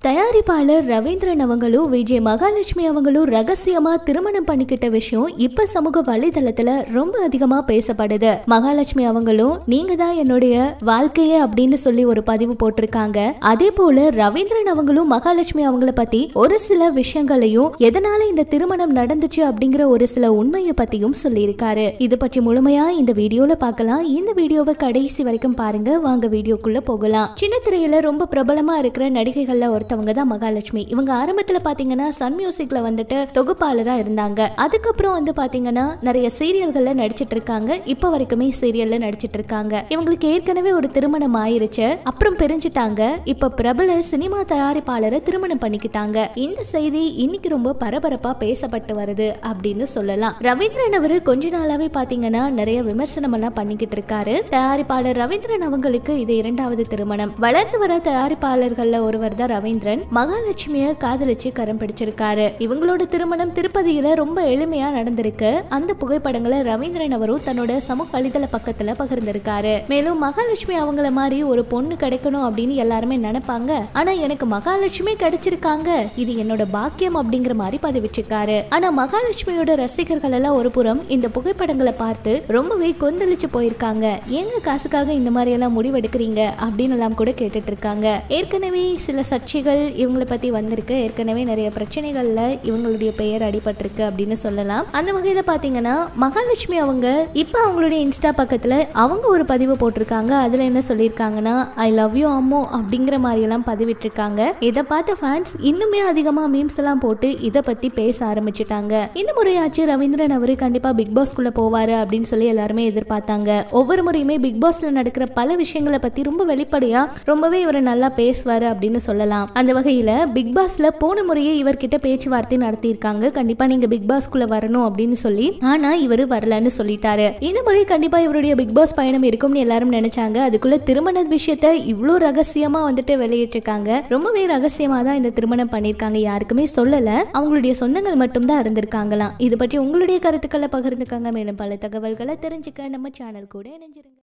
தயாரிப்பாளர் ரவீந்திரன் அவங்களும் விஜய் மகாலட்சுமி அவங்களும் ரகசியமா திருமணம் பண்ணிக்கிட்ட விஷயம் இப்ப சமூக வலைதளத்துல ரொம்ப அதிகமா பேசப்படுது மகாலட்சுமி அவங்களும் நீங்க தான் என்னுடைய வாழ்க்கையே அப்படின்னு சொல்லி ஒரு பதிவு போட்டிருக்காங்க அதே போல ரவீந்திரன் அவங்களும் மகாலட்சுமி அவங்கள பத்தி ஒரு சில விஷயங்களையும் எதனால இந்த திருமணம் நடந்துச்சு அப்படிங்கிற ஒரு சில உண்மையை பத்தியும் சொல்லியிருக்காரு இது பற்றி முழுமையா இந்த வீடியோல பார்க்கலாம் இந்த வீடியோவை கடைசி வரைக்கும் பாருங்க வாங்க வீடியோக்குள்ள போகலாம் சின்ன திரையில ரொம்ப பிரபலமா இருக்கிற நடிகைகள்ல ஒருத்தவங்க தான் மகாலட்சுமி இவங்க ஆரம்பத்துல பாத்தீங்கன்னா சன் மியூசிக்ல வந்துட்டு தொகுப்பாளரா இருந்தாங்க அதுக்கப்புறம் வந்து பாத்தீங்கன்னா நிறைய சீரியல்கள்ல நடிச்சிட்டு இருக்காங்க இப்ப வரைக்குமே சீரியல்ல நடிச்சிட்டு இருக்காங்க இவங்களுக்கு ஏற்கனவே ஒரு திருமணம் ஆயிருச்சு அப்புறம் பிரிஞ்சுட்டாங்க இப்ப பிரபல சினிமா தயாரிப்பாளரை திருமணம் பண்ணிக்கிட்டாங்க இந்த செய்தி இன்னைக்கு ரொம்ப பரபரப்பா பேசப்பட்டு வருது அப்படின்னு சொல்லலாம் ரவீந்திரன் அவரு கொஞ்ச நாளாவே பாத்தீங்கன்னா நிறைய விமர்சனம் எல்லாம் பண்ணிக்கிட்டு இருக்காரு தயாரிப்பாளர் ரவீந்திரன் அவங்களுக்கு இது இரண்டாவது திருமணம் வளர்ந்து வர தயாரிப்பாளர்கள்ல ஒருவர் தான் ரவீந்திரன் மகாலட்சுமிய காதலிச்சு கரம் பிடிச்சிருக்காரு இவங்களோட திருமணம் திருப்பதியில ரொம்ப எளிமையா நடந்திருக்கு அந்த புகைப்படங்களை ரவீந்திரன் அவரும் தன்னோட சமூக வலைதள பக்கத்துல பகிர்ந்திருக்காரு மேலும் மகாலட்சுமி அவங்கள மாதிரி ஒரு பொண்ணு கிடைக்கணும் அப்படின்னு எல்லாருமே நினைப்பாங்க ஆனா எனக்கு மகாலட்சுமி கிடைச்சிருக்காங்க இது என்னோட பாக்கியம் அப்படிங்கிற மாதிரி பதிவிட்டிருக்காரு ஆனா மகாலட்சுமியோட ரசிகர்கள் எல்லாம் ஒரு புறம் இந்த புகைப்படங்களை பார்த்து ரொம்பவே கொந்தளிச்சு போயிருக்காங்க ஏங்க காசுக்காக இந்த மாதிரி எல்லாம் முடிவெடுக்கிறீங்க அப்படின்னு எல்லாம் கூட கேட்டுட்டு இருக்காங்க ஏற்கனவே சில சர்ச்சைகள் இவங்களை பத்தி வந்திருக்கு ஏற்கனவே நிறைய பிரச்சனைகள்ல இவங்களுடைய பெயர் அடிபட்டிருக்கு அப்படின்னு சொல்லலாம் அந்த வகையில பாத்தீங்கன்னா மகாலட்சுமி அவங்க இப்ப அவங்களுடைய இன்ஸ்டா பக்கத்துல அவங்க ஒரு பதிவு போட்டிருக்காங்க அதுல என்ன சொல்லியிருக்காங்கன்னா ஐ லவ் யூ அம்மோ அப்படிங்கிற மாதிரி எல்லாம் பதிவிட்டிருக்காங்க இதை பார்த்த ஃபேன்ஸ் இன்னுமே அதிகமா மீம்ஸ் எல்லாம் போட்டு இதை பத்தி பேச ஆரம்பிச்சிட்டாங்க இந்த முறையாச்சு ரவீந்திரன் அவரு கண்டிப்பா பிக் பாஸ்குள்ள போவாரு அப்படின்னு சொல்லி எல்லாருமே எதிர்பார்த்தாங்க ஒவ்வொரு முறையுமே பிக் பாஸ்ல நடக்கிற பல விஷயங்களை பத்தி ரொம்ப வெளிப்படையா ரொம்பவே இவர் நல்லா பேசுவாரு அப்படின்னு சொல்லலாம் அந்த வகையில பிக் பாஸ்ல போன முறையே இவர்கிட்ட பேச்சுவார்த்தை நடத்தியிருக்காங்க கண்டிப்பா நீங்க பிக் பாஸ்குள்ள வரணும் அப்படின்னு சொல்லி ஆனா இவர் வரலன்னு சொல்லிட்டாரு இந்த முறை கண்டிப்பா இவருடைய பிக் பாஸ் பயணம் இருக்கும்னு எல்லாரும் நினைச்சாங்க அதுக்குள்ள திருமண விஷயத்த இவ்வளோ ரகசியமா வந்துட்டு வெளியிட்டிருக்காங்க ரொம்பவே ரகசியமா தான் இந்த திருமணம் பண்ணியிருக்காங்க யாருக்குமே சொல்லல அவங்களுடைய சொந்தங்கள் மட்டும்தான் இருந்திருக்காங்களாம் இது பற்றி உங்களுடைய கருத்துக்களை பகிர்ந்துக்காங்க மேலும் பல தகவல்களை தெரிஞ்சுக்க நம்ம சேனல் கூட இணைஞ்சிருங்க